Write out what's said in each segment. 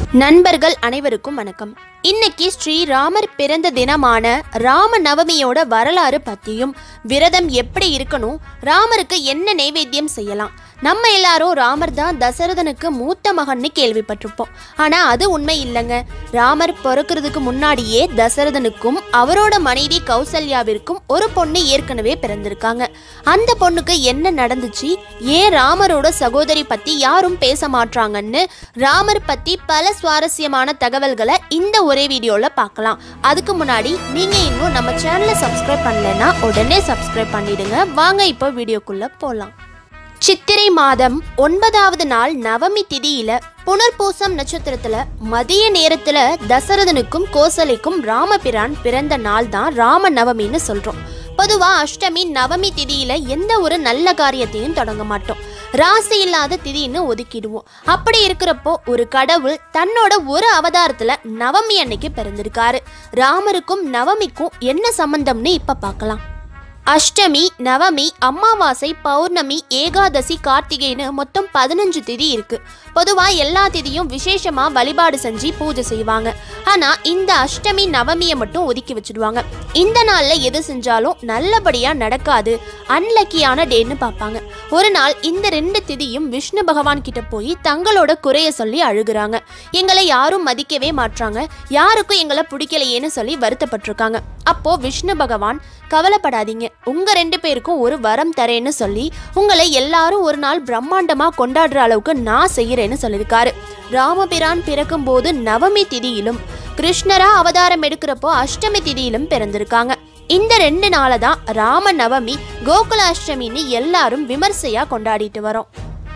நண்பர்கள் அனைவருக்கும் வணக்கம் இன்னைக்கு ஸ்ரீராமர் பிறந்த தினமான ராம நவமியோட வரலாறு பத்தியும் விரதம் எப்படி இருக்கணும் ராமருக்கு என்ன நைவேத்தியம் செய்யலாம் நம்ம எல்லாரும் ராமர் தான் தசரதனுக்கு மூத்த மகன்னு கேள்விப்பட்டிருப்போம் ஆனா அது உண்மை இல்லைங்க ராமர் பிறக்கிறதுக்கு முன்னாடியே தசரதனுக்கும் அவரோட மனைவி கௌசல்யாவிற்கும் ஒரு பொண்ணு ஏற்கனவே பிறந்திருக்காங்க அந்த பொண்ணுக்கு என்ன நடந்துச்சு ஏன் ராமரோட சகோதரி பத்தி யாரும் பேச மாட்றாங்கன்னு ராமர் பத்தி பல சுவாரஸ்யமான தகவல்களை இந்த ஒரே வீடியோல பார்க்கலாம் அதுக்கு முன்னாடி நீங்க இன்னும் நம்ம சேனலை சப்ஸ்கிரைப் பண்ணலைன்னா உடனே சப்ஸ்கிரைப் பண்ணிடுங்க வாங்க இப்போ வீடியோக்குள்ள போலாம் சித்திரை மாதம் ஒன்பதாவது நாள் நவமி திதியில புனர்பூசம் நட்சத்திரத்துல மதிய நேரத்துல தசரதனுக்கும் கோசலைக்கும் ராமபிரான் பிறந்த நாள் தான் ராம நவமின்னு சொல்றோம் பொதுவா அஷ்டமி நவமி திதியில எந்த ஒரு நல்ல காரியத்தையும் தொடங்க மாட்டோம் ராசி இல்லாத திதின்னு ஒதுக்கிடுவோம் அப்படி இருக்கிறப்போ ஒரு கடவுள் தன்னோட ஒரு அவதாரத்துல நவமி அன்னைக்கு பிறந்திருக்காரு ராமருக்கும் நவமிக்கும் என்ன சம்பந்தம்னு இப்ப பார்க்கலாம் அஷ்டமி நவமி அமாவாசை பௌர்ணமி ஏகாதசி கார்த்திகைன்னு மொத்தம் பதினஞ்சு திதி இருக்கு பொதுவா எல்லா திதியும் விசேஷமா வழிபாடு செஞ்சு பூஜை செய்வாங்க ஆனா இந்த அஷ்டமி நவமியை மட்டும் ஒதுக்கி வச்சிடுவாங்க இந்த நாள்ல எது செஞ்சாலும் நல்லபடியா நடக்காது அன்லக்கியான டேன்னு பார்ப்பாங்க ஒரு நாள் இந்த ரெண்டு திதியும் விஷ்ணு பகவான் கிட்ட போய் தங்களோட குறைய சொல்லி அழுகுறாங்க எங்களை யாரும் மதிக்கவே மாட்றாங்க யாருக்கும் எங்களை பிடிக்கலையேன்னு சொல்லி வருத்தப்பட்டிருக்காங்க அப்போ விஷ்ணு பகவான் கவலைப்படாதீங்க உங்க ரெண்டு பேருக்கும் ஒரு வரம் தரேன்னு சொல்லி உங்களை எல்லாரும் ஒரு நாள் பிரம்மாண்டமா கொண்டாடுற அளவுக்கு நான் செய்யறேன்னு சொல்லியிருக்காரு ராமபிரான் பிறக்கும் போது நவமி திதியிலும் கிருஷ்ணரா அவதாரம் எடுக்கிறப்போ அஷ்டமி திதியிலும் பிறந்திருக்காங்க இந்த ரெண்டு நாளை தான் ராம நவமி கோகுல அஷ்டமின்னு எல்லாரும் விமர்சையா கொண்டாடிட்டு வரோம்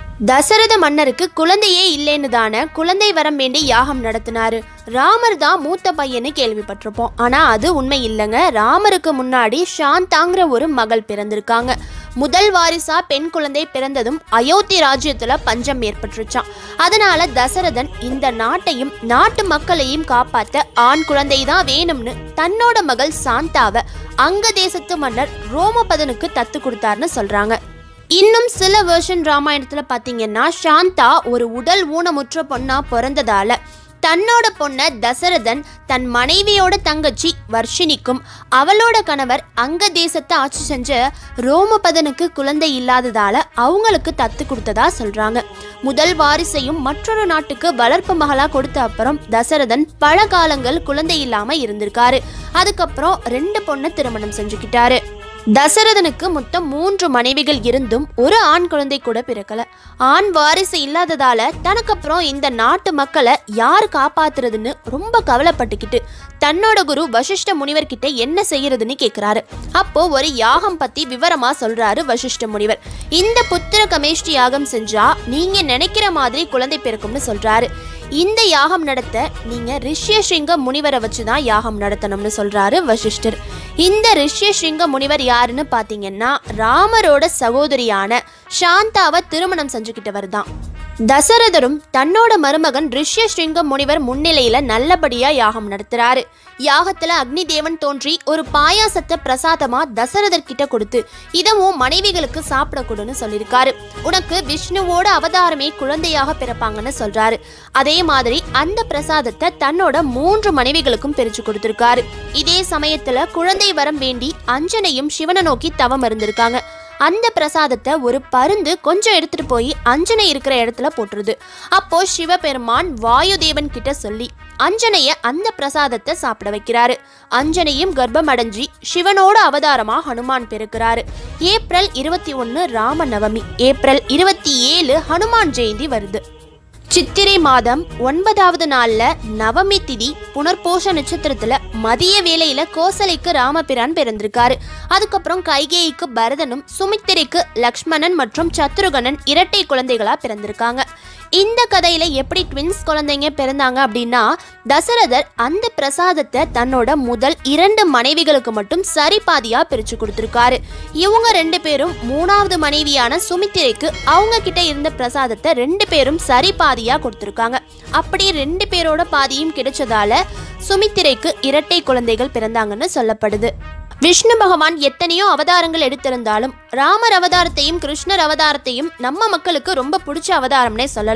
தசரத மன்னருக்கு குழந்தையே இல்லைன்னு தானே குழந்தை வரம் வேண்டி யாகம் நடத்தினாரு ராமர் தான் மூத்த பையன்னு கேள்விப்பட்டிருப்போம் ஆனா அது உண்மை இல்லைங்க ராமருக்கு முன்னாடி சாந்தாங்கிற ஒரு மகள் பிறந்திருக்காங்க முதல் வாரிசா பெண் குழந்தை பிறந்ததும் அயோத்தி ராஜ்யத்துல பஞ்சம் ஏற்பட்டுருச்சான் அதனால தசரதன் இந்த நாட்டையும் நாட்டு மக்களையும் காப்பாத்த ஆண் குழந்தை தான் வேணும்னு தன்னோட மகள் சாந்தாவை அங்க தேசத்து மன்னர் ரோமபதனுக்கு தத்து கொடுத்தாருன்னு சொல்றாங்க இன்னும் சில வேர்ஷன் ராமாயணத்துல பாத்தீங்கன்னா சாந்தா ஒரு உடல் ஊனமுற்ற பொண்ணா பிறந்ததால தன்னோட பொண்ண தசரதன் தன் மனைவியோட தங்கச்சி வர்ஷினிக்கும் அவளோட கணவர் அங்க தேசத்தை ஆட்சி செஞ்ச ரோமபதனுக்கு குழந்தை இல்லாததால அவங்களுக்கு தத்து கொடுத்ததா சொல்றாங்க முதல் வாரிசையும் மற்றொரு நாட்டுக்கு வளர்ப்பு மகளா கொடுத்த அப்புறம் தசரதன் பல காலங்கள் குழந்தை இல்லாம இருந்திருக்காரு அதுக்கப்புறம் ரெண்டு பொண்ணை திருமணம் செஞ்சுக்கிட்டாரு தசரதனுக்கு மொத்தம் மூன்று மனைவிகள் இருந்தும் ஒரு ஆண் குழந்தை கூட பிறக்கல ஆண் வாரிசு இல்லாததால தனக்கப்புறம் இந்த நாட்டு மக்களை யார் காப்பாத்துறதுன்னு ரொம்ப கவலைப்பட்டுக்கிட்டு தன்னோட குரு வசிஷ்ட முனிவர் கிட்ட என்ன செய்யறதுன்னு கேக்குறாரு அப்போ ஒரு யாகம் பத்தி விவரமா சொல்றாரு வசிஷ்ட முனிவர் இந்த புத்திர கமேஷ்டி யாகம் செஞ்சா நீங்க நினைக்கிற மாதிரி குழந்தை பிறக்கும்னு சொல்றாரு இந்த யாகம் நடத்த நீங்க ரிஷ்யசிங்க முனிவரை வச்சு தான் யாகம் நடத்தணும்னு சொல்றாரு வசிஷ்டர் இந்த ரிஷ்யசிங்க முனிவர் யாருன்னு பாத்தீங்கன்னா ராமரோட சகோதரியான சாந்தாவை திருமணம் செஞ்சுக்கிட்டவர் தான் தசரதரும் தன்னோட மருமகன் ரிஷ்யஸ்ரிங்க முனிவர் முன்னிலையில நல்லபடியா யாகம் நடத்துறாரு யாகத்துல அக்னி தேவன் தோன்றி ஒரு பாயாசத்தை பிரசாதமா தசரதர் கிட்ட கொடுத்து இதவும் மனைவிகளுக்கு சாப்பிட கொடுன்னு சொல்லியிருக்காரு உனக்கு விஷ்ணுவோட அவதாரமே குழந்தையாக பிறப்பாங்கன்னு சொல்றாரு அதே மாதிரி அந்த பிரசாதத்தை தன்னோட மூன்று மனைவிகளுக்கும் பிரிச்சு கொடுத்திருக்காரு இதே சமயத்துல குழந்தை வரம் வேண்டி அஞ்சனையும் சிவனை நோக்கி தவம் இருந்திருக்காங்க அந்த பிரசாதத்தை ஒரு பருந்து கொஞ்சம் எடுத்துட்டு போய் அஞ்சனை இருக்கிற இடத்துல போட்டுருது அப்போ சிவபெருமான் வாயுதேவன் கிட்ட சொல்லி அஞ்சனைய அந்த பிரசாதத்தை சாப்பிட வைக்கிறாரு அஞ்சனையும் கர்ப்பம் அடைஞ்சி சிவனோட அவதாரமா ஹனுமான் பிறக்கிறாரு ஏப்ரல் இருபத்தி ஒன்று ராம நவமி ஏப்ரல் இருபத்தி ஏழு ஹனுமான் ஜெயந்தி வருது சித்திரை மாதம் ஒன்பதாவது நாள்ல நவமி திதி புனர்போஷ நட்சத்திரத்துல மதிய வேளையில கோசலைக்கு ராமபிரான் பிறந்திருக்காரு அதுக்கப்புறம் கைகேயிக்கு பரதனும் சுமித்திரைக்கு லக்ஷ்மணன் மற்றும் சத்ருகனன் இரட்டை குழந்தைகளா பிறந்திருக்காங்க இந்த கதையில எப்படி ட்வின்ஸ் குழந்தைங்க பிறந்தாங்க அப்படின்னா தசரதர் அந்த பிரசாதத்தை தன்னோட முதல் இரண்டு மனைவிகளுக்கு மட்டும் சரிபாதியா பிரிச்சு கொடுத்திருக்காரு இவங்க ரெண்டு பேரும் மூணாவது மனைவியான சுமித்திரைக்கு அவங்க கிட்ட இருந்த பிரசாதத்தை ரெண்டு பேரும் சரிபாதியா கொடுத்திருக்காங்க அப்படி ரெண்டு பேரோட பாதியும் கிடைச்சதால சுமித்திரைக்கு இரட்டை குழந்தைகள் பிறந்தாங்கன்னு சொல்லப்படுது விஷ்ணு பகவான் எத்தனையோ அவதாரங்கள் எடுத்திருந்தாலும் ராமர் அவதாரத்தையும் கிருஷ்ணர் அவதாரத்தையும் நம்ம மக்களுக்கு ரொம்ப பிடிச்ச அவதாரம்னே சொல்லலாம்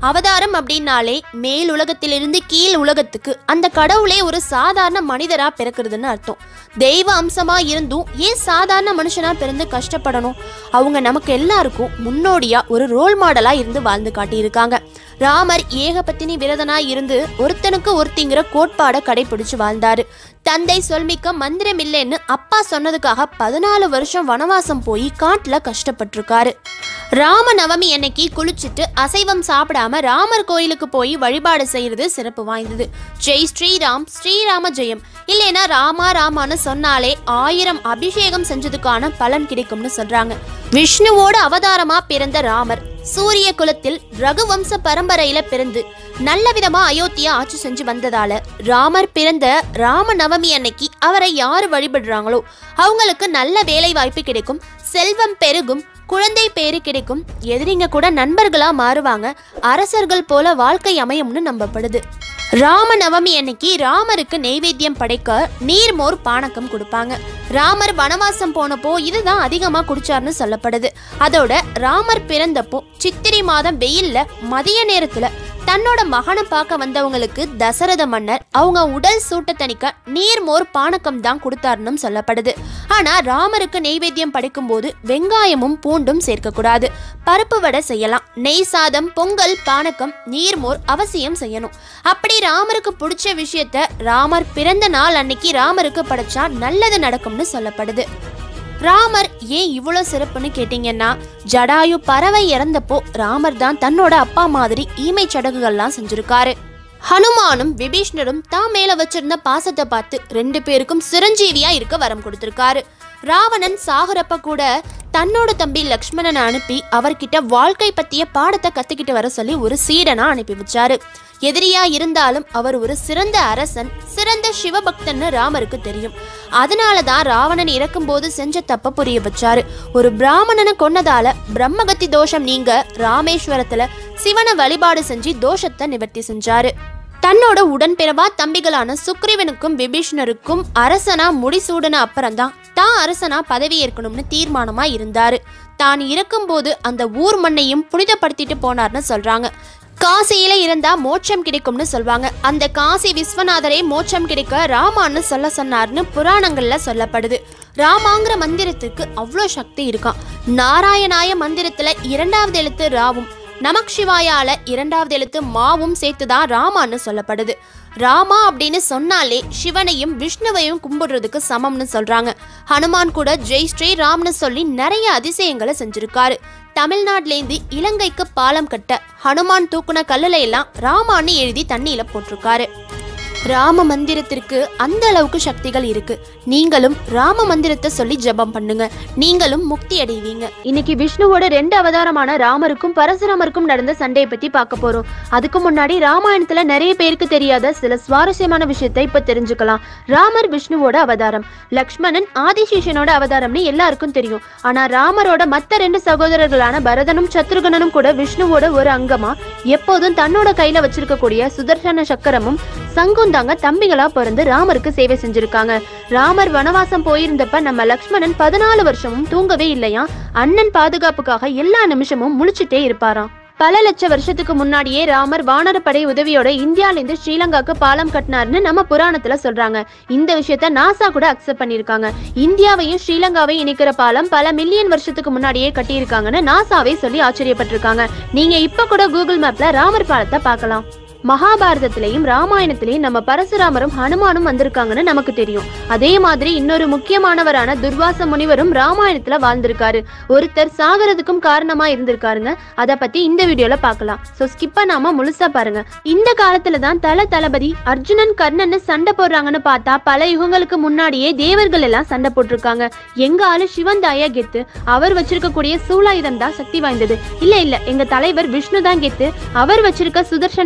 அவதாரம் அப்படின்னாலே மேல் உலகத்திலிருந்து கீழ் உலகத்துக்கு அந்த கடவுளே ஒரு சாதாரண மனிதரா பிறக்கிறதுன்னு அர்த்தம் தெய்வ அம்சமா இருந்தும் ஏன் சாதாரண மனுஷனா பிறந்து கஷ்டப்படணும் அவங்க நமக்கு எல்லாருக்கும் முன்னோடியா ஒரு ரோல் மாடலா இருந்து வாழ்ந்து காட்டியிருக்காங்க ராமர் ஏகபத்தினி விரதனா இருந்து ஒருத்தனுக்கு ஒருத்திங்கிற கோட்பாடை கடைபிடிச்சு வாழ்ந்தாரு தந்தை சொல்மிக்க மந்திரம் இல்லைன்னு அப்பா சொன்னதுக்காக பதினாலு வருஷம் வனவாசம் போய் காட்டுல கஷ்டப்பட்டிருக்காரு ராம நவமி அன்னைக்கு குளிச்சுட்டு அசைவம் சாப்பிடாம ராமர் கோயிலுக்கு போய் வழிபாடு செய்யறது சிறப்பு வாய்ந்தது ஜெய் ஸ்ரீராம் ஸ்ரீராம ஜெயம் இல்லைன்னா ராமா ராமான்னு சொன்னாலே ஆயிரம் அபிஷேகம் செஞ்சதுக்கான பலன் கிடைக்கும்னு சொல்றாங்க விஷ்ணுவோட அவதாரமா பிறந்த ராமர் சூரிய குலத்தில் ரகுவம்ச பரம்பரையில பிறந்து நல்ல விதமா அயோத்தியா ஆட்சி செஞ்சு வந்ததால ராமர் பிறந்த ராம நவமி அன்னைக்கு அவரை யாரு வழிபடுறாங்களோ அவங்களுக்கு நல்ல வேலை வாய்ப்பு கிடைக்கும் செல்வம் பெருகும் குழந்தை பேரு கிடைக்கும் எதிரிங்க கூட நண்பர்களா மாறுவாங்க அரசர்கள் போல வாழ்க்கை அமையும்னு நம்பப்படுது ராம நவமி அன்னைக்கு ராமருக்கு நெய்வேத்தியம் படைக்க நீர்மோர் பானகம் கொடுப்பாங்க ராமர் வனவாசம் போனப்போ இதுதான் அதிகமா குடிச்சார்னு சொல்லப்படுது அதோட ராமர் பிறந்தப்போ சித்திரை மாதம் வெயில்ல மதிய நேரத்துல தன்னோட மகனை பார்க்க வந்தவங்களுக்கு தசரத மன்னர் அவங்க உடல் சூட்டை தணிக்க நீர்மோர் பானகம் தான் கொடுத்தாருன்னு சொல்லப்படுது ஆனா ராமருக்கு நெய்வேத்தியம் படைக்கும்போது வெங்காயமும் பூண்டும் சேர்க்கக்கூடாது பருப்பு வடை செய்யலாம் நெய் சாதம் பொங்கல் பானகம் நீர்மோர் அவசியம் செய்யணும் அப்படி ராமருக்கு பிடிச்ச விஷயத்த ராமர் பிறந்த நாள் அன்னைக்கு ராமருக்கு படைச்சா நல்லது நடக்கும்னு சொல்லப்படுது ராமர் ஏன் இவ்வளோ சிறப்புன்னு கேட்டிங்கன்னா ஜடாயு பறவை இறந்தப்போ ராமர் தான் தன்னோட அப்பா மாதிரி ஈமை சடங்குகள்லாம் செஞ்சிருக்காரு ஹனுமானும் விபீஷ்ணரும் தான் மேல வச்சிருந்த பாசத்தை பார்த்து ரெண்டு பேருக்கும் சிரஞ்சீவியா இருக்க வரம் கொடுத்திருக்காரு ராவணன் சாகுறப்ப கூட தன்னோட தம்பி லக்ஷ்மணனை அனுப்பி அவர்கிட்ட வாழ்க்கை பத்திய பாடத்தை கத்துக்கிட்டு வர சொல்லி ஒரு சீடனா அனுப்பி வச்சாரு எதிரியா இருந்தாலும் அவர் ஒரு சிறந்த அரசன் சிறந்த சிவபக்தன்னு ராமருக்கு தெரியும் அதனால தான் ராவணன் இறக்கும்போது செஞ்ச தப்ப புரிய வச்சாரு ஒரு பிராமணனை கொன்னதால பிரம்மகத்தி தோஷம் நீங்க ராமேஸ்வரத்துல சிவனை வழிபாடு செஞ்சு தோஷத்தை நிவர்த்தி செஞ்சாரு தன்னோட உடன்பிறவா தம்பிகளான சுக்ரீவனுக்கும் விபீஷ்ணருக்கும் அரசனா முடிசூடன அப்புறம்தான் தான் அரசனா பதவி ஏற்கணும்னு தீர்மானமா இருந்தாரு தான் இருக்கும்போது அந்த ஊர் மண்ணையும் புனிதப்படுத்திட்டு போனார்னு சொல்றாங்க காசியில இருந்தா மோட்சம் கிடைக்கும்னு சொல்வாங்க அந்த காசி விஸ்வநாதரே மோட்சம் கிடைக்க ராமான்னு சொல்ல சொன்னார்னு புராணங்கள்ல சொல்லப்படுது ராமாங்கிற மந்திரத்துக்கு அவ்வளோ சக்தி இருக்கான் நாராயணாய மந்திரத்துல இரண்டாவது எழுத்து ராவும் நமக் சிவாயால இரண்டாவது எழுத்து மாவும் சேர்த்துதான் ராமான்னு சொல்லப்படுது ராமா அப்படின்னு சொன்னாலே சிவனையும் விஷ்ணுவையும் கும்பிடுறதுக்கு சமம்னு சொல்றாங்க ஹனுமான் கூட ஜெய் ஸ்ரீ ராம்னு சொல்லி நிறைய அதிசயங்களை செஞ்சிருக்காரு தமிழ்நாட்டிலேருந்து இலங்கைக்கு பாலம் கட்ட ஹனுமான் தூக்குன கல்லுல எல்லாம் ராமான்னு எழுதி தண்ணியில போட்டிருக்காரு ராம மந்திரத்திற்கு அந்த அளவுக்கு சக்திகள் இருக்கு நீங்களும் ராம மந்திரத்தை சொல்லி ஜெபம் பண்ணுங்க நீங்களும் முக்தி அடைவீங்க இன்னைக்கு விஷ்ணுவோட ரெண்டு அவதாரமான ராமருக்கும் பரசுராமருக்கும் நடந்த சண்டையை பத்தி பார்க்க போறோம் அதுக்கு முன்னாடி ராமாயணத்துல நிறைய பேருக்கு தெரியாத சில சுவாரஸ்யமான விஷயத்தை இப்ப தெரிஞ்சுக்கலாம் ராமர் விஷ்ணுவோட அவதாரம் லக்ஷ்மணன் ஆதிசேஷனோட அவதாரம்னு எல்லாருக்கும் தெரியும் ஆனா ராமரோட மத்த ரெண்டு சகோதரர்களான பரதனும் சத்ருகனனும் கூட விஷ்ணுவோட ஒரு அங்கமா எப்போதும் தன்னோட கையில வச்சிருக்கக்கூடிய சுதர்சன சக்கரமும் சங்கும் தாங்க தம்பிகளா பிறந்து ராமருக்கு சேவை செஞ்சிருக்காங்க ராமர் வனவாசம் போயிருந்தப்ப நம்ம லக்ஷ்மணன் பதினாலு வருஷமும் தூங்கவே இல்லையா அண்ணன் பாதுகாப்புக்காக எல்லா நிமிஷமும் முழிச்சிட்டே இருப்பாராம் பல லட்ச வருஷத்துக்கு முன்னாடியே ராமர் வானரப்படை உதவியோட இந்தியால இருந்து ஸ்ரீலங்காக்கு பாலம் கட்டினார்னு நம்ம புராணத்துல சொல்றாங்க இந்த விஷயத்த நாசா கூட அக்செப்ட் பண்ணிருக்காங்க இந்தியாவையும் ஸ்ரீலங்காவையும் இணைக்கிற பாலம் பல மில்லியன் வருஷத்துக்கு முன்னாடியே கட்டியிருக்காங்கன்னு நாசாவே சொல்லி ஆச்சரியப்பட்டிருக்காங்க நீங்க இப்ப கூட கூகுள் மேப்ல ராமர் பாலத்தை பார்க்கலாம் மகாபாரதத்திலையும் ராமாயணத்திலையும் நம்ம பரசுராமரும் ஹனுமானும் வந்திருக்காங்கன்னு நமக்கு தெரியும் அதே மாதிரி இன்னொரு முக்கியமானவரான துர்வாச முனிவரும் ராமாயணத்துல வாழ்ந்திருக்காரு ஒருத்தர் சாகிறதுக்கும் காரணமா இருந்திருக்காருங்க அத பத்தி இந்த வீடியோல பார்க்கலாம் சோ ஸ்கிப் பண்ணாம முழுசா பாருங்க இந்த காலத்துல தான் தல தளபதி அர்ஜுனன் கர்ணன் சண்டை போடுறாங்கன்னு பார்த்தா பல யுகங்களுக்கு முன்னாடியே தேவர்கள் எல்லாம் சண்டை போட்டிருக்காங்க எங்க ஆளு சிவன் தாயா கெத்து அவர் வச்சிருக்கக்கூடிய சூலாயுதம் தான் சக்தி வாய்ந்தது இல்ல இல்ல எங்க தலைவர் விஷ்ணு தான் கெத்து அவர் வச்சிருக்க சுதர்சன சக்கரத்தை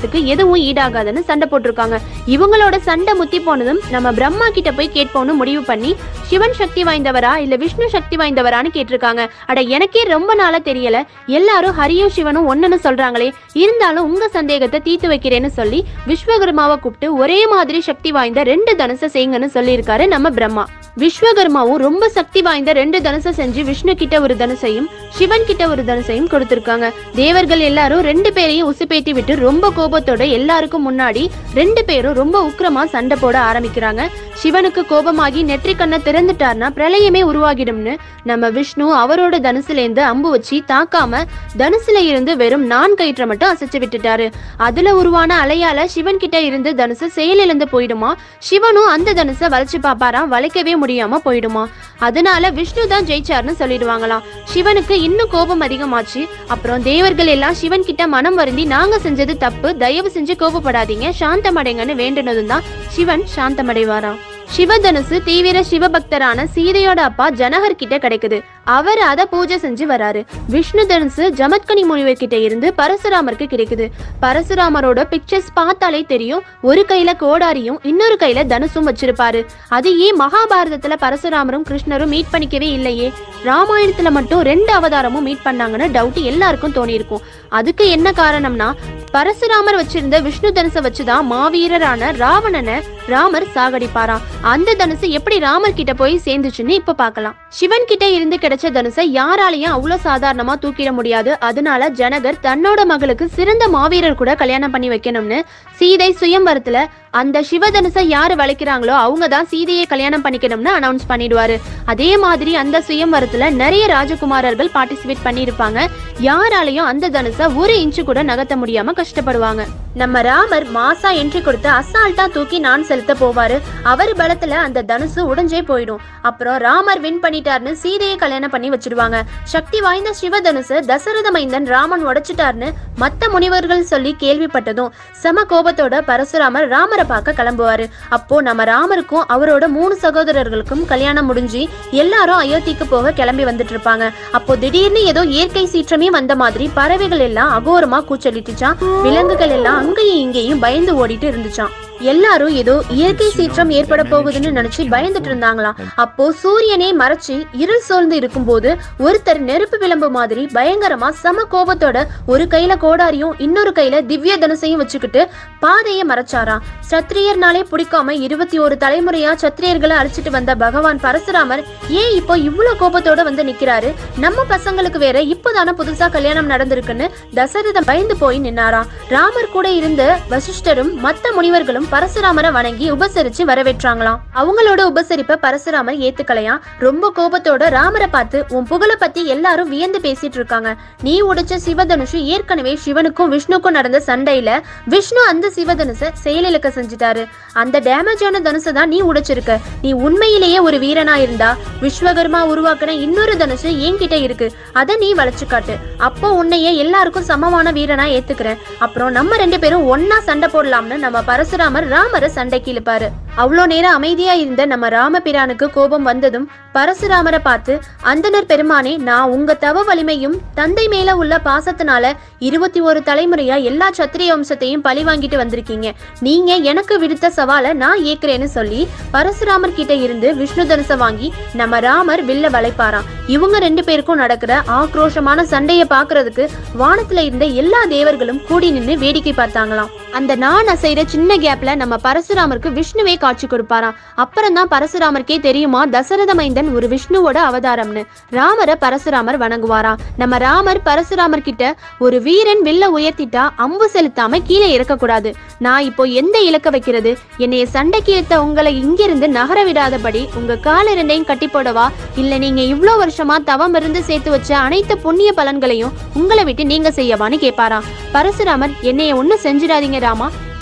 தியாகத்துக்கு எதுவும் ஈடாகாதுன்னு சண்டை போட்டிருக்காங்க இவங்களோட சண்டை முத்தி போனதும் நம்ம பிரம்மா கிட்ட போய் கேட்போம்னு முடிவு பண்ணி சிவன் சக்தி வாய்ந்தவரா இல்ல விஷ்ணு சக்தி வாய்ந்தவரான்னு கேட்டிருக்காங்க அட எனக்கே ரொம்ப நாளா தெரியல எல்லாரும் ஹரியும் சிவனும் ஒண்ணுன்னு சொல்றாங்களே இருந்தாலும் உங்க சந்தேகத்தை தீர்த்து வைக்கிறேன்னு சொல்லி விஸ்வகர்மாவை கூப்பிட்டு ஒரே மாதிரி சக்தி வாய்ந்த ரெண்டு தனுசை செய்யுங்கன்னு சொல்லியிருக்காரு நம்ம பிரம்மா விஸ்வகர்மாவும் ரொம்ப சக்தி வாய்ந்த ரெண்டு தனுசை செஞ்சு விஷ்ணு கிட்ட ஒரு தனுசையும் சிவன் கிட்ட ஒரு தனுசையும் கொடுத்திருக்காங்க தேவர்கள் எல்லாரும் ரெண்டு பேரையும் உசுப்பேத்தி விட்டு ரொம்ப கோபத்தோட எல்லாருக்கும் முன்னாடி ரெண்டு பேரும் ரொம்ப உக்கிரமா சண்டை போட ஆரம்பிக்கிறாங்க சிவனுக்கு கோபமாகி நெற்றி கண்ணை திறந்துட்டார்னா பிரளயமே உருவாகிடும்னு நம்ம விஷ்ணு அவரோட தனுசுலேருந்து அம்பு வச்சு தாக்காம தனுசுல இருந்து வெறும் நான் கயிற்றை மட்டும் அசைச்சு விட்டுட்டாரு அதுல உருவான அலையால சிவன் கிட்ட இருந்து தனுசு செயலிழந்து போயிடுமா சிவனும் அந்த தனுசை வளைச்சு பாப்பாராம் வளைக்கவே முடியாம போயிடுமா அதனால விஷ்ணு தான் ஜெயிச்சார்னு சொல்லிடுவாங்களாம் சிவனுக்கு இன்னும் கோபம் அதிகமாச்சு அப்புறம் தேவர்கள் எல்லாம் சிவன் கிட்ட மனம் வருந்தி நாங்க செஞ்சது தப்பு தயவு செஞ்சு கோபப்படாதீங்க சாந்தமடைங்கன்னு வேண்டுனதும் தான் சிவன் சாந்தமடைவாராம் சிவதனுசு தீவிர சிவபக்தரான சீதையோட அப்பா ஜனகர் கிட்ட கிடைக்குது அவர் அதை பூஜை செஞ்சு வராரு விஷ்ணு தனுசு ஜமத்கனி முனிவர் கிட்ட இருந்து பரசுராமருக்கு கிடைக்குது பரசுராமரோட பிக்சர்ஸ் பார்த்தாலே தெரியும் ஒரு கையில கோடாரியும் இன்னொரு கையில தனுசும் வச்சிருப்பாரு அது ஏன் மகாபாரதத்துல பரசுராமரும் கிருஷ்ணரும் மீட் பண்ணிக்கவே இல்லையே ராமாயணத்துல மட்டும் ரெண்டு அவதாரமும் மீட் பண்ணாங்கன்னு டவுட் எல்லாருக்கும் தோணியிருக்கும் அதுக்கு என்ன காரணம்னா பரசுராமர் வச்சிருந்த விஷ்ணு தனுசை வச்சுதான் மாவீரரான ராவணனை ராமர் சாகடிப்பாராம் அந்த தனுசு எப்படி ராமர் கிட்ட போய் சேர்ந்துச்சுன்னு இப்ப பார்க்கலாம் சிவன் கிட்ட இருந்து கிடைச்ச தனுசை யாராலையும் அவ்வளவு சாதாரணமா தூக்கிட முடியாது அதனால ஜனகர் தன்னோட மகளுக்கு சிறந்த மாவீரர் கூட கல்யாணம் பண்ணி வைக்கணும்னு சீதை சுயம்பரத்துல அந்த சிவதனுசை யாரு வளைக்கிறாங்களோ அவங்க தான் சீதையை கல்யாணம் பண்ணிக்கணும்னு அனௌன்ஸ் பண்ணிடுவாரு அதே மாதிரி அந்த சுயம்பரத்துல நிறைய ராஜகுமாரர்கள் பார்ட்டிசிபேட் பண்ணியிருப்பாங்க யாராலையும் அந்த தனுசை ஒரு இன்ச்சு கூட நகர்த்த முடியாம கஷ்டப்படுவாங்க நம்ம ராமர் மாசா என்ட்ரி கொடுத்து அசால்ட்டா தூக்கி நான் செலுத்த போவாரு அவர் பலத்துல அந்த தனுசு உடைஞ்சே போயிடும் அப்புறம் ராமர் வின் பண்ணிட்டாருன்னு சீதையை கல்யாணம் பண்ணி வச்சிடுவாங்க சக்தி வாய்ந்த சிவதனுசு தசரத மைந்தன் ராமன் உடைச்சிட்டாருன்னு மத்த முனிவர்கள் சொல்லி கேள்விப்பட்டதும் செம கோபத்தோட பரசுராமர் ராமரை பார்க்க கிளம்புவாரு அப்போ நம்ம ராமருக்கும் அவரோட மூணு சகோதரர்களுக்கும் கல்யாணம் முடிஞ்சு எல்லாரும் அயோத்திக்கு போக கிளம்பி வந்துட்டு இருப்பாங்க அப்போ திடீர்னு ஏதோ இயற்கை சீற்றமே வந்த மாதிரி பறவைகள் எல்லாம் அகோரமா கூச்சலிட்டுச்சான் விலங்குகள் எல்லாம் அங்கேயும் இங்கேயும் பயந்து ஓடிட்டு இருந்துச்சான் எல்லாரும் ஏதோ இயற்கை சீற்றம் ஏற்பட போகுதுன்னு நினைச்சு பயந்துட்டு இருந்தாங்களாம் அப்போ சூரியனே மறைச்சு இருள் சூழ்ந்து இருக்கும்போது ஒருத்தர் நெருப்பு விளம்பு மாதிரி பயங்கரமா சம கோபத்தோட ஒரு கையில கோடாரியும் இன்னொரு கையில திவ்ய தனுசையும் வச்சுக்கிட்டு பாதையை மறைச்சாராம் சத்திரியர்னாலே பிடிக்காம இருபத்தி ஒரு தலைமுறையா சத்திரியர்களை அழிச்சிட்டு வந்த பகவான் பரசுராமர் ஏன் இப்போ இவ்வளவு கோபத்தோட வந்து நிக்கிறாரு நம்ம பசங்களுக்கு வேற இப்போதானே புதுசா கல்யாணம் நடந்திருக்குன்னு தசரதம் பயந்து போய் நின்னாராம் ராமர் கூட இருந்த வசிஷ்டரும் மத்த முனிவர்களும் பரசுராமரை வணங்கி உபசரிச்சு வரவேற்றாங்களாம் அவங்களோட உபசரிப்பை பரசுராமர் ஏத்துக்கலையாம் ரொம்ப கோபத்தோட ராமரை பார்த்து உன் புகழை பத்தி எல்லாரும் வியந்து பேசிட்டு இருக்காங்க நீ உடைச்ச சிவதனுஷு ஏற்கனவே சிவனுக்கும் விஷ்ணுக்கும் நடந்த சண்டையில விஷ்ணு அந்த சிவதனுசை செயலிழக்க செஞ்சுட்டாரு அந்த டேமேஜான தனுசை தான் நீ உடைச்சிருக்க நீ உண்மையிலேயே ஒரு வீரனா இருந்தா விஸ்வகர்மா உருவாக்கின இன்னொரு தனுசு என்கிட்ட இருக்கு அதை நீ வளைச்சு காட்டு அப்போ உன்னையே எல்லாருக்கும் சமமான வீரனா ஏத்துக்கிறேன் அப்புறம் நம்ம ரெண்டு பேரும் ஒன்னா சண்டை போடலாம்னு நம்ம பரசுராமர் ராமரை சண்டைக்கு இழுப்பாரு அவ்வளோ நேரம் அமைதியா இருந்த நம்ம ராமபிரானுக்கு கோபம் வந்ததும் பரசுராமரை பார்த்து அந்தனர் பெருமானே நான் உங்க தவ வலிமையும் தந்தை மேல உள்ள பாசத்தினால இருபத்தி ஒரு தலைமுறையா எல்லா சத்திரிய வம்சத்தையும் பழி வாங்கிட்டு வந்திருக்கீங்க நீங்க எனக்கு விடுத்த சவாலை நான் ஏக்குறேன்னு சொல்லி பரசுராமர் கிட்ட இருந்து விஷ்ணு தனுசை வாங்கி நம்ம ராமர் வில்ல வளைப்பாராம் இவங்க ரெண்டு பேருக்கும் நடக்கிற ஆக்ரோஷமான சண்டையை பார்க்கிறதுக்கு வானத்துல இருந்த எல்லா தேவர்களும் கூடி நின்று வேடிக்கை பார்த்தாங்களாம் அந்த நான் அசைற சின்ன கேப்ல நம்ம பரசுராமருக்கு விஷ்ணுவே காட்சி கொடுப்பாராம் அப்புறம் தான் பரசுராமருக்கே தெரியுமா தசரத மைந்தன் ஒரு விஷ்ணுவோட அவதாரம்னு ராமரை பரசுராமர் வணங்குவாராம் நம்ம ராமர் பரசுராமர் கிட்ட ஒரு வீரன் வில்ல உயர்த்திட்டா அம்பு செலுத்தாம கீழே இறக்கக்கூடாது நான் இப்போ எந்த இலக்க வைக்கிறது என்னைய சண்டைக்கு இழுத்த உங்களை இங்கிருந்து நகர விடாதபடி உங்க கால இரண்டையும் கட்டி போடவா இல்ல நீங்க இவ்ளோ வருஷமா தவம் இருந்து சேர்த்து வச்ச அனைத்து புண்ணிய பலன்களையும் உங்களை விட்டு நீங்க செய்யவான்னு கேட்பாராம் பரசுராமர் என்னைய ஒன்னும் செஞ்சிடாதீங்க ராமா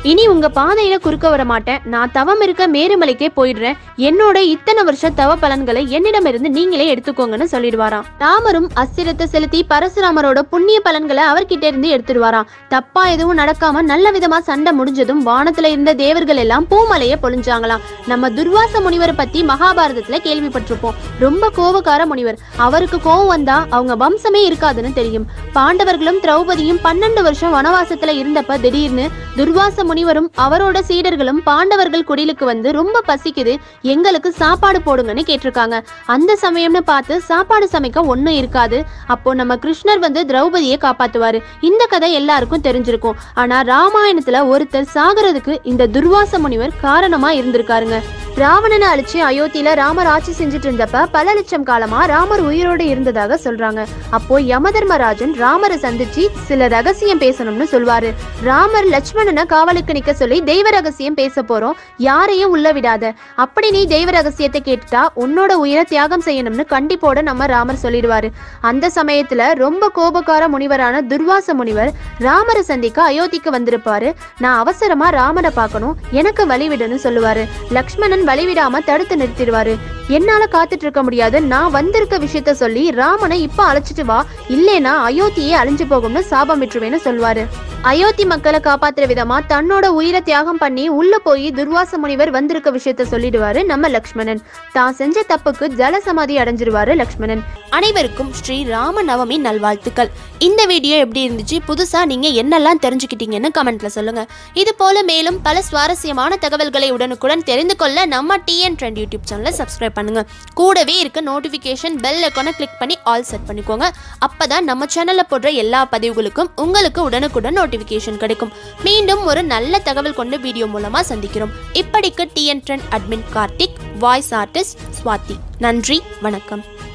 இனி உங்க பாதையில குறுக்க வர மாட்டேன் நான் தவம் இருக்க மேருமலைக்கே போயிடுறேன் என்னோட இத்தனை வருஷ தவ பலன்களை என்னிடமிருந்து நீங்களே எடுத்துக்கோங்கன்னு சொல்லிடுவாராம் ராமரும் அஸ்திரத்தை செலுத்தி பரசுராமரோட புண்ணிய பலன்களை அவர்கிட்ட இருந்து எடுத்துடுவாராம் தப்பா எதுவும் நடக்காம நல்ல விதமா சண்டை முடிஞ்சதும் வானத்துல இருந்த தேவர்கள் எல்லாம் பூமலைய பொழிஞ்சாங்களாம் நம்ம துர்வாச முனிவரை பத்தி மகாபாரதத்துல கேள்விப்பட்டிருப்போம் ரொம்ப கோபக்கார முனிவர் அவருக்கு கோவம் வந்தா அவங்க வம்சமே இருக்காதுன்னு தெரியும் பாண்டவர்களும் திரௌபதியும் பன்னெண்டு வருஷம் வனவாசத்துல இருந்தப்ப திடீர்னு துர்வாச முனிவரும் அவரோட சீடர்களும் பாண்டவர்கள் குடிலுக்கு வந்து ரொம்ப பசிக்குது எங்களுக்கு சாப்பாடு போடுங்கன்னு கேட்டிருக்காங்க அந்த சமயம்னு பார்த்து சாப்பாடு சமைக்க ஒண்ணும் இருக்காது அப்போ நம்ம கிருஷ்ணர் வந்து திரௌபதியை காப்பாத்துவாரு இந்த கதை எல்லாருக்கும் தெரிஞ்சிருக்கும் ஆனா ராமாயணத்துல ஒருத்தர் சாகிறதுக்கு இந்த துர்வாச முனிவர் காரணமா இருந்திருக்காருங்க ராவணனை அழிச்சு அயோத்தியில ராமர் ஆட்சி செஞ்சுட்டு இருந்தப்ப பல லட்சம் காலமா ராமர் உயிரோடு இருந்ததாக சொல்றாங்க அப்போ யமதர்மராஜன் ராமரை சந்திச்சு சில ரகசியம் பேசணும்னு சொல்வாரு ராமர் லட்சுமணனை காவலுக்கு நிக்க சொல்லி தெய்வ ரகசியம் பேச போறோம் யாரையும் உள்ள விடாத அப்படி நீ தெய்வ ரகசியத்தை கேட்டுட்டா உன்னோட உயிரை தியாகம் செய்யணும்னு கண்டிப்போட நம்ம ராமர் சொல்லிடுவாரு அந்த சமயத்துல ரொம்ப கோபக்கார முனிவரான துர்வாச முனிவர் ராமரை சந்திக்க அயோத்திக்கு வந்திருப்பாரு நான் அவசரமா ராமரை பார்க்கணும் எனக்கு வழிவிடுன்னு சொல்லுவாரு லக்ஷ்மணன் வழிவிடாம தடுத்து நிறுத்திடுவாரு என்னால காத்துட்டு இருக்க முடியாது நான் வந்திருக்க விஷயத்த சொல்லி ராமனை இப்ப அழைச்சிட்டு வா இல்லேனா அயோத்தியே அழிஞ்சு போகும்னு சாபம் விட்டுருவேன்னு சொல்லுவாரு அயோத்தி மக்களை காப்பாத்துற விதமா தன்னோட உயிரை தியாகம் பண்ணி உள்ள போய் துர்வாச முனிவர் வந்திருக்க விஷயத்த சொல்லிடுவாரு நம்ம லக்ஷ்மணன் தான் செஞ்ச தப்புக்கு ஜலசமாதி அடைஞ்சிருவாரு லக்ஷ்மணன் அனைவருக்கும் ஸ்ரீ ராம நவமி நல்வாழ்த்துக்கள் இந்த வீடியோ எப்படி இருந்துச்சு புதுசா நீங்க என்னெல்லாம் தெரிஞ்சுக்கிட்டீங்கன்னு கமெண்ட்ல சொல்லுங்க இது போல மேலும் பல சுவாரஸ்யமான தகவல்களை உடனுக்குடன் தெரிந்து கொள்ள நம்ம டிஎன் ட்ரெண்ட் யூடியூப் சேனலை சப்ஸ்கிரைப் பண்ணுங்க கூடவே இருக்க நோட்டிஃபிகேஷன் பெல் ஐக்கானை கிளிக் பண்ணி ஆல் செட் பண்ணிக்கோங்க அப்பதான் நம்ம சேனல்ல போடுற எல்லா பதிவுகளுக்கும் உங்களுக்கு உடனுக்குடன் நோட்டிஃபிகேஷன் கிடைக்கும் மீண்டும் ஒரு நல்ல தகவல் கொண்ட வீடியோ மூலமா சந்திக்கிறோம் இப்படிக்கு TN trend admin Karthik voice artist Swathi நன்றி வணக்கம்